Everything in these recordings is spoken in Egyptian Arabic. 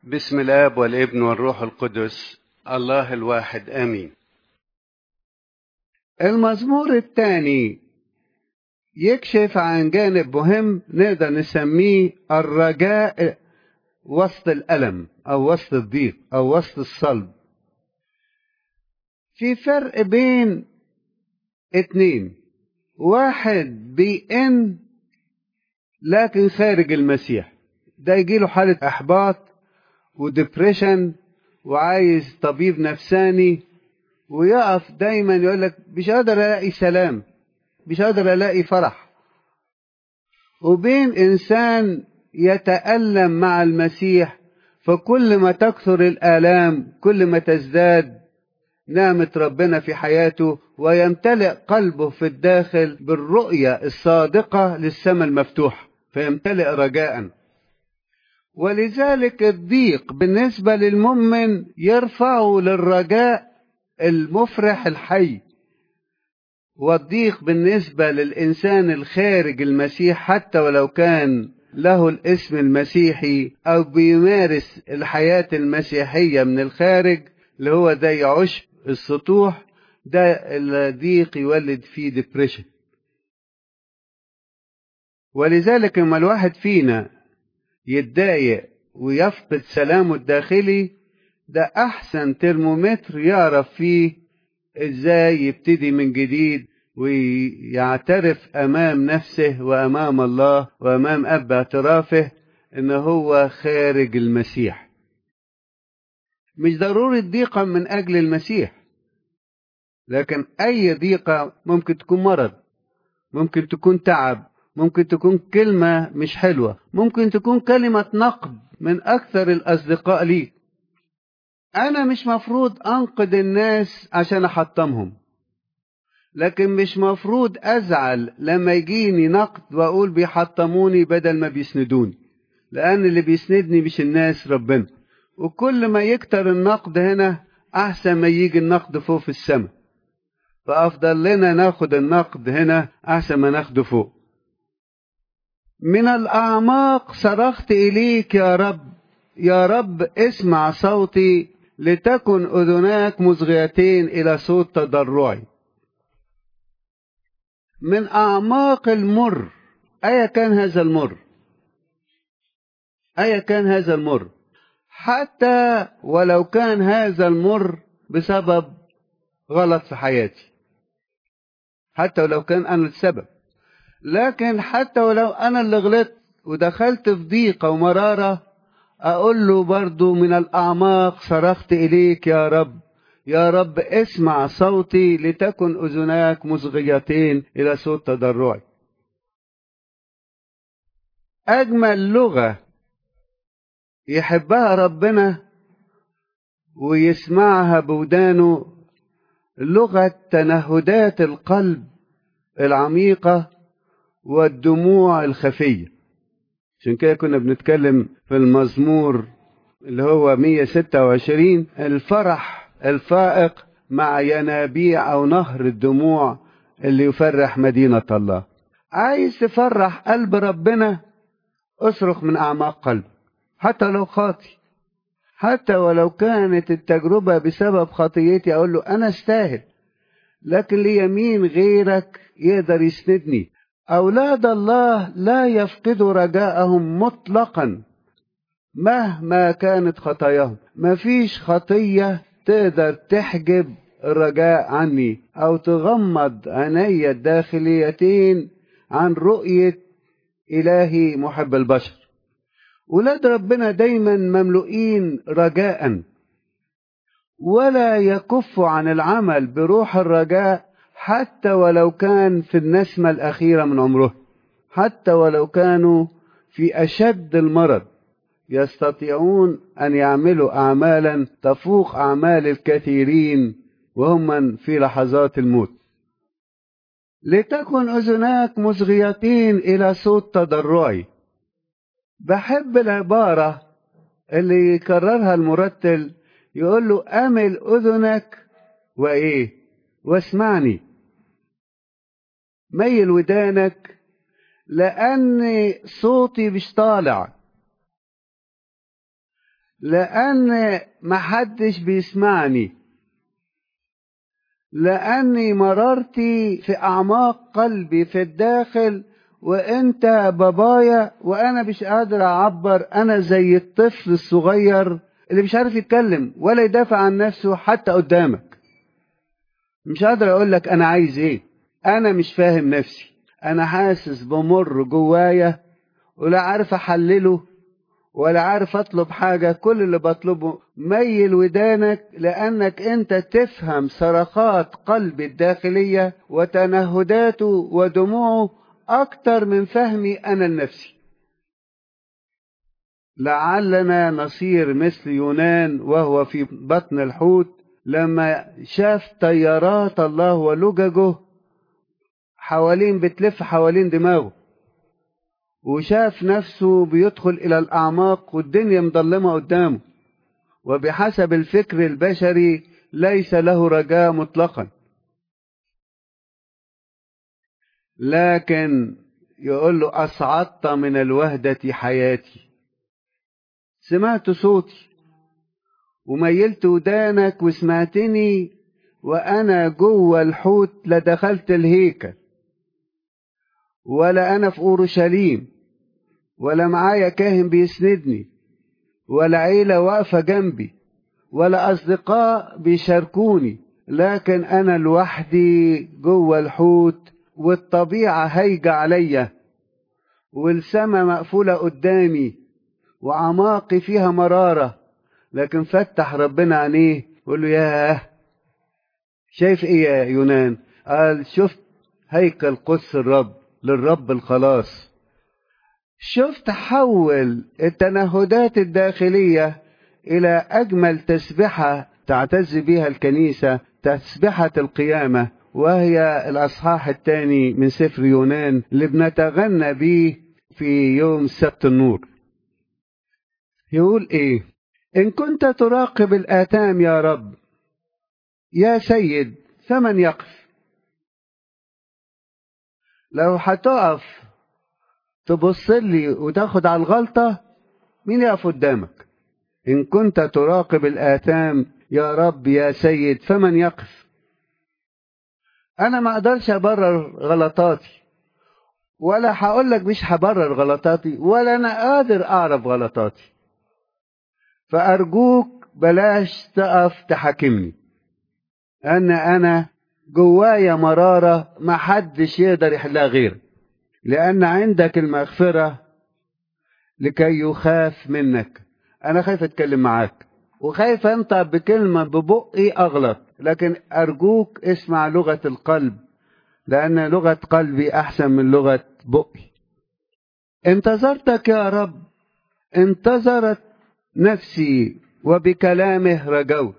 بسم الاب والابن والروح القدس الله الواحد امين المزمور الثاني يكشف عن جانب مهم نقدر نسميه الرجاء وسط الالم او وسط الضيق او وسط الصلب في فرق بين اتنين واحد بيئن لكن خارج المسيح ده يجيله حالة احباط وديبريشن وعايز طبيب نفساني ويقف دايما يقول لك مش قادر الاقي سلام مش قادر الاقي فرح وبين انسان يتالم مع المسيح فكل ما تكثر الالام كل ما تزداد نعمه ربنا في حياته ويمتلئ قلبه في الداخل بالرؤيه الصادقه للسماء المفتوحه فيمتلئ رجاء ولذلك الضيق بالنسبة للمؤمن يرفعه للرجاء المفرح الحي والضيق بالنسبة للإنسان الخارج المسيح حتى ولو كان له الاسم المسيحي أو بيمارس الحياة المسيحية من الخارج اللي هو زي عشب السطوح ده الضيق يولد فيه ديبريشن ولذلك لما الواحد فينا يتضايق ويفقد سلامه الداخلي ده احسن ترمومتر يعرف فيه ازاي يبتدي من جديد ويعترف امام نفسه وامام الله وامام اب اعترافه ان هو خارج المسيح مش ضروري الضيقه من اجل المسيح لكن اي ضيقه ممكن تكون مرض ممكن تكون تعب ممكن تكون كلمة مش حلوة ممكن تكون كلمة نقد من أكثر الأصدقاء لي أنا مش مفروض أنقد الناس عشان أحطمهم لكن مش مفروض أزعل لما يجيني نقد وأقول بيحطموني بدل ما بيسندوني لأن اللي بيسندني مش الناس ربنا وكل ما يكتر النقد هنا أحسن ما يجي النقد فوق في السماء فأفضل لنا ناخد النقد هنا أحسن ما ناخده فوق من الأعماق صرخت إليك يا رب يا رب اسمع صوتي لتكن أذناك مصغيتين إلى صوت تضرعي من أعماق المر أيا كان هذا المر أيا كان هذا المر حتى ولو كان هذا المر بسبب غلط في حياتي حتى ولو كان أنا السبب لكن حتى ولو انا اللي غلطت ودخلت في ضيقة ومرارة اقول له برضو من الاعماق صرخت اليك يا رب يا رب اسمع صوتي لتكن اذناك مصغيتين الى صوت تضرعي اجمل لغة يحبها ربنا ويسمعها بودانه لغة تنهدات القلب العميقة والدموع الخفية عشان كده كنا بنتكلم في المزمور اللي هو 126 الفرح الفائق مع ينابيع أو نهر الدموع اللي يفرح مدينة الله عايز تفرح قلب ربنا اصرخ من أعماق قلبك حتى لو خاطي حتى ولو كانت التجربة بسبب خطيتي أقول له أنا استاهل لكن ليمين غيرك يقدر يسندني أولاد الله لا يفقدوا رجاءهم مطلقا مهما كانت خطاياهم مفيش خطية تقدر تحجب الرجاء عني أو تغمض عيني الداخليتين عن رؤية إلهي محب البشر ولاد ربنا دايما مملوئين رجاء ولا يكف عن العمل بروح الرجاء حتى ولو كان في النسمة الأخيرة من عمره حتى ولو كانوا في أشد المرض يستطيعون أن يعملوا أعمالا تفوق أعمال الكثيرين وهم في لحظات الموت لتكن أذناك مصغيتين إلى صوت تضرعي بحب العبارة اللي يكررها المرتل يقول له أمل أذنك وإيه واسمعني ميل ودانك لأن صوتي مش طالع لأن محدش بيسمعني لأني مررتي في أعماق قلبي في الداخل وأنت بابايا وأنا مش قادر أعبر أنا زي الطفل الصغير اللي مش عارف يتكلم ولا يدافع عن نفسه حتى قدامك مش قادر أقول لك أنا عايز إيه أنا مش فاهم نفسي أنا حاسس بمر جوايا ولا عارف أحلله ولا عارف اطلب حاجة كل اللي بطلبه ميل ودانك لانك انت تفهم صرخات قلبي الداخلية وتنهداته ودموعه اكتر من فهمي انا لنفسي لعلنا نصير مثل يونان وهو في بطن الحوت لما شاف طيارات الله ولججه حوالين بتلف حوالين دماغه وشاف نفسه بيدخل إلى الأعماق والدنيا مظلمة قدامه وبحسب الفكر البشري ليس له رجاء مطلقا لكن يقول له أصعدت من الوهدة حياتي سمعت صوتي وميلت ودانك وسمعتني وأنا جوه الحوت لدخلت الهيكل ولا أنا في أورشليم ولا معايا كاهن بيسندني ولا عيلة واقفة جنبي ولا أصدقاء بيشاركوني لكن أنا لوحدي جوه الحوت والطبيعة هايجة عليا والسما مقفولة قدامي وأعماقي فيها مرارة لكن فتح ربنا عينيه وقول له ياه شايف ايه يا يونان قال شفت هيكل قدس الرب للرب الخلاص شفت حول التنهدات الداخلية إلى أجمل تسبحة تعتز بها الكنيسة تسبحة القيامة وهي الأصحاح الثاني من سفر يونان اللي بنتغنى به في يوم سبت النور يقول إيه إن كنت تراقب الآثام يا رب يا سيد فمن يقف لو هتقف تبص لي وتاخد على الغلطة مين يقف قدامك إن كنت تراقب الآثام يا رب يا سيد فمن يقف أنا ما أقدرش أبرر غلطاتي ولا هقول لك مش هبرر غلطاتي ولا أنا قادر أعرف غلطاتي فأرجوك بلاش تقف تحاكمني أن أنا جوايا مرارة ما حدش يقدر يحلها غيرك لأن عندك المغفرة لكي يخاف منك أنا خايف أتكلم معاك وخايف أنطق بكلمة ببقي أغلط لكن أرجوك اسمع لغة القلب لأن لغة قلبي أحسن من لغة بقي انتظرتك يا رب انتظرت نفسي وبكلامه رجوت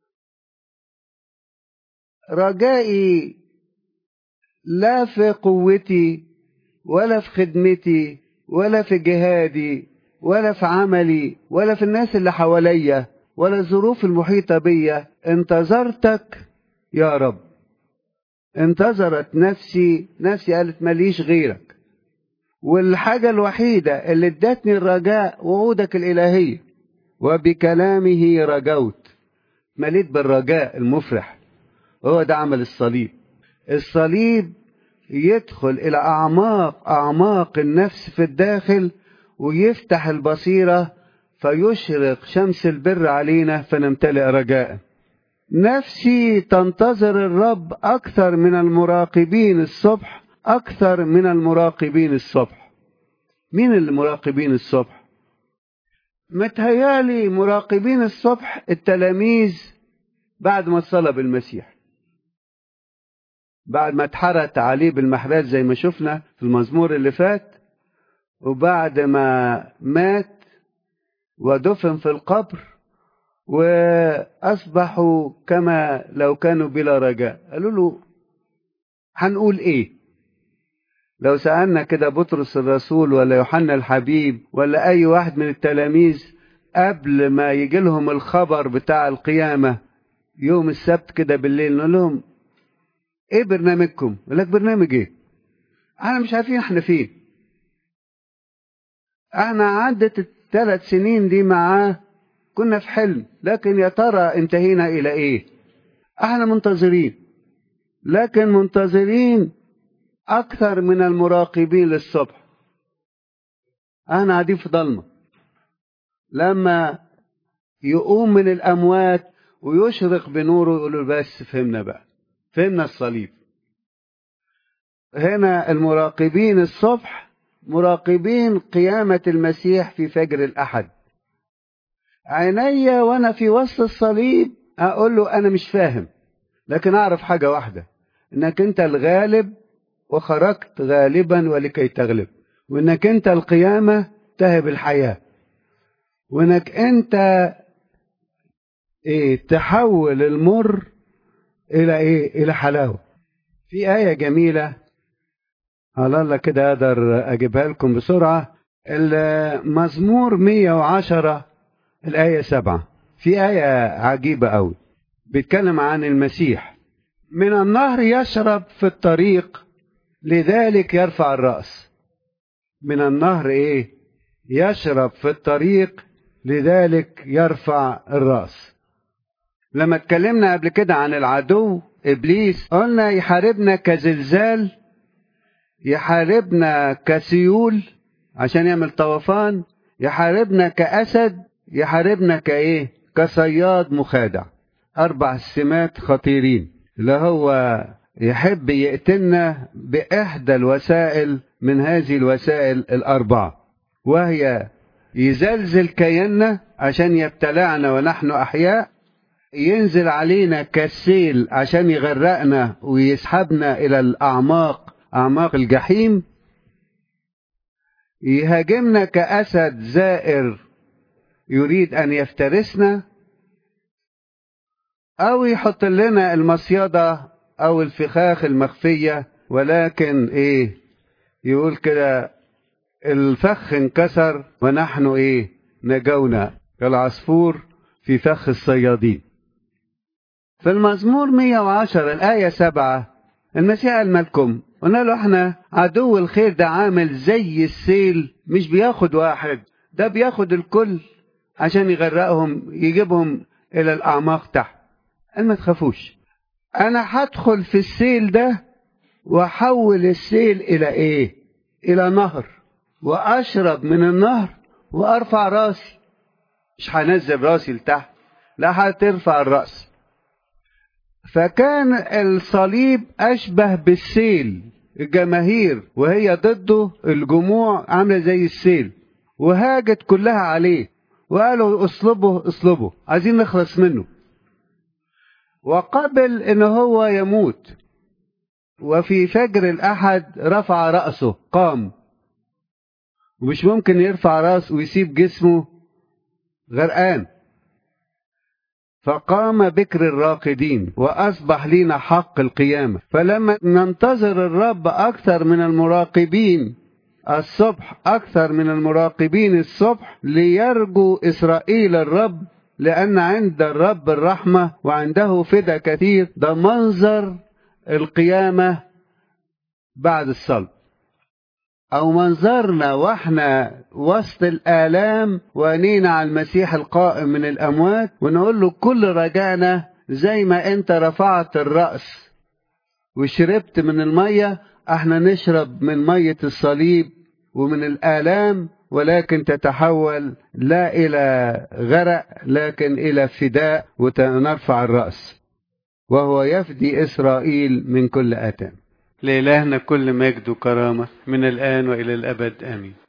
رجائي لا في قوتي ولا في خدمتي ولا في جهادي ولا في عملي ولا في الناس اللي حواليا ولا الظروف المحيطة بيا انتظرتك يا رب انتظرت نفسي نفسي قالت ماليش غيرك والحاجة الوحيدة اللي ادتني الرجاء وعودك الإلهية وبكلامه رجوت مليت بالرجاء المفرح هو ده عمل الصليب الصليب يدخل إلى أعماق أعماق النفس في الداخل ويفتح البصيرة فيشرق شمس البر علينا فنمتلئ رجاء نفسي تنتظر الرب أكثر من المراقبين الصبح أكثر من المراقبين الصبح مين المراقبين الصبح متهيالي مراقبين الصبح التلاميذ بعد ما صلى بالمسيح بعد ما اتحرت عليه بالمحرات زي ما شفنا في المزمور اللي فات وبعد ما مات ودفن في القبر وأصبحوا كما لو كانوا بلا رجاء قالوا له هنقول ايه لو سألنا كده بطرس الرسول ولا يوحنا الحبيب ولا أي واحد من التلاميذ قبل ما يجي لهم الخبر بتاع القيامة يوم السبت كده بالليل نقول لهم ايه برنامجكم؟ يقول لك برنامج ايه؟ احنا مش عارفين احنا فين. احنا عدت الثلاث سنين دي معاه كنا في حلم لكن يا ترى انتهينا إلى إيه احنا منتظرين لكن منتظرين أكثر من المراقبين للصبح احنا قاعدين في ضلمة لما يقوم من الأموات ويشرق بنوره يقولوا بس فهمنا بقى فهمنا الصليب هنا المراقبين الصبح مراقبين قيامة المسيح في فجر الأحد عيني وأنا في وسط الصليب أقول له أنا مش فاهم لكن أعرف حاجة واحدة إنك أنت الغالب وخرجت غالبا ولكي تغلب وإنك أنت القيامة تهب الحياة وإنك أنت إيه تحول المر إلى إيه إلى حلاوة في آية جميلة على الله كده أقدر أجيبها لكم بسرعة المزمور 110 الآية 7 في آية عجيبة أوي بيتكلم عن المسيح من النهر يشرب في الطريق لذلك يرفع الرأس من النهر إيه يشرب في الطريق لذلك يرفع الرأس لما اتكلمنا قبل كده عن العدو إبليس قلنا يحاربنا كزلزال يحاربنا كسيول عشان يعمل طوفان يحاربنا كأسد يحاربنا كإيه كصياد مخادع أربع سمات خطيرين اللي هو يحب يقتلنا بإحدى الوسائل من هذه الوسائل الأربعة وهي يزلزل كياننا عشان يبتلعنا ونحن أحياء ينزل علينا كالسيل عشان يغرقنا ويسحبنا إلى الأعماق أعماق الجحيم يهاجمنا كأسد زائر يريد أن يفترسنا أو يحط لنا المصيدة أو الفخاخ المخفية ولكن إيه يقول كده الفخ انكسر ونحن إيه نجونا كالعصفور في فخ الصيادين في المزمور 110 الآية 7 المسيح قال مالكم قلنا له احنا عدو الخير ده عامل زي السيل مش بياخد واحد ده بياخد الكل عشان يغرقهم يجيبهم الى الاعماق تحت قال ما تخافوش انا هدخل في السيل ده واحول السيل الى ايه الى نهر واشرب من النهر وارفع راسي مش هنزل راسي لتحت لا هترفع الراس فكان الصليب اشبه بالسيل الجماهير وهي ضده الجموع عامله زي السيل وهاجت كلها عليه وقالوا اصلبه اصلبه عايزين نخلص منه وقبل ان هو يموت وفي فجر الاحد رفع راسه قام ومش ممكن يرفع راسه ويسيب جسمه غرقان فقام بكر الراقدين وأصبح لنا حق القيامة فلما ننتظر الرب أكثر من المراقبين الصبح أكثر من المراقبين الصبح ليرجو إسرائيل الرب لأن عند الرب الرحمة وعنده فدا كثير ده منظر القيامة بعد الصلب أو منظرنا وإحنا وسط الآلام وانينا على المسيح القائم من الأموات ونقول له كل رجعنا زي ما أنت رفعت الرأس وشربت من المية احنا نشرب من مية الصليب ومن الآلام ولكن تتحول لا إلى غرق لكن إلى فداء ونرفع الرأس وهو يفدي إسرائيل من كل آثام لإلهنا كل مجد وكرامة من الآن وإلى الأبد آمين